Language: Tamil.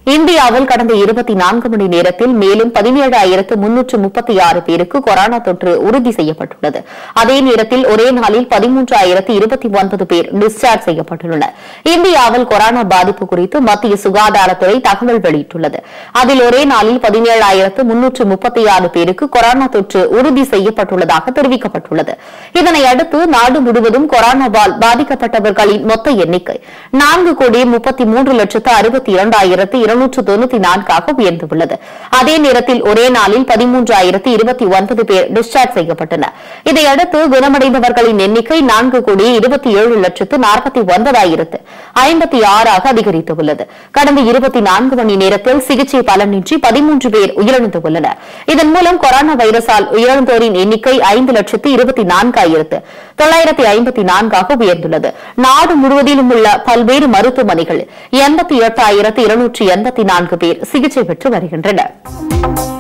இந்தியாவில் கடந்த இருபத்தி நான்கு மணி நேரத்தில் மேலும் பதினேழாயிரத்து முன்னூற்று முப்பத்தி ஆறு பேருக்கு கொரோனா தொற்று உறுதி செய்யப்பட்டுள்ளது அதே நேரத்தில் ஒரே நாளில் பதிமூன்றாயிரத்து இருபத்தி ஒன்பது பேர் டிஸ்சார்ஜ் செய்யப்பட்டுள்ளனர் இந்தியாவில் கொரோனா பாதிப்பு குறித்து மத்திய சுகாதாரத்துறை தகவல் வெளியிட்டுள்ளது அதில் ஒரே நாளில் பதினேழாயிரத்து முன்னூற்று முப்பத்தி ஆறு பேருக்கு கொரோனா தொற்று உறுதி செய்யப்பட்டுள்ளதாக தெரிவிக்கப்பட்டுள்ளது இதனை அடுத்து நாடு முழுவதும் கொரோனாவால் பாதிக்கப்பட்டவர்களின் மொத்த எண்ணிக்கை நான்கு கோடி முப்பத்தி மூன்று லட்சத்து அறுபத்தி இரண்டாயிரத்து இருநூற்று தொண்ணூத்தி நான்காக உயர்ந்துள்ளது அதே நேரத்தில் ஒரே நாளில் பதிமூன்றாயிரத்து இருபத்தி ஒன்பது பேர் டிஸ்சார்ஜ் செய்யப்பட்டனர் இதையடுத்து குணமடைந்தவர்களின் எண்ணிக்கை நான்கு கோடி இருபத்தி ஏழு லட்சத்து நாற்பத்தி ஒன்பதாயிரத்து ஐம்பத்தி ஆறாக அதிகரித்துள்ளது கடந்த இருபத்தி நான்கு மணி நேரத்தில் சிகிச்சை பலனின்றி பதிமூன்று பேர் உயிரிழந்துள்ளனர் இதன் மூலம் கொரோனா வைரஸால் உயிரிழந்தோரின் எண்ணிக்கை ஐந்து லட்சத்து இருபத்தி நான்காயிரத்து தொள்ளாயிரத்தி ஐம்பத்தி நான்காக உயர்ந்துள்ளது நாடு முழுவதிலும் உள்ள பல்வேறு மருத்துவமனைகளில் எண்பத்தி எட்டாயிரத்து இருநூற்றி எண்பத்தி நான்கு பேர் சிகிச்சை பெற்று வருகின்றனர்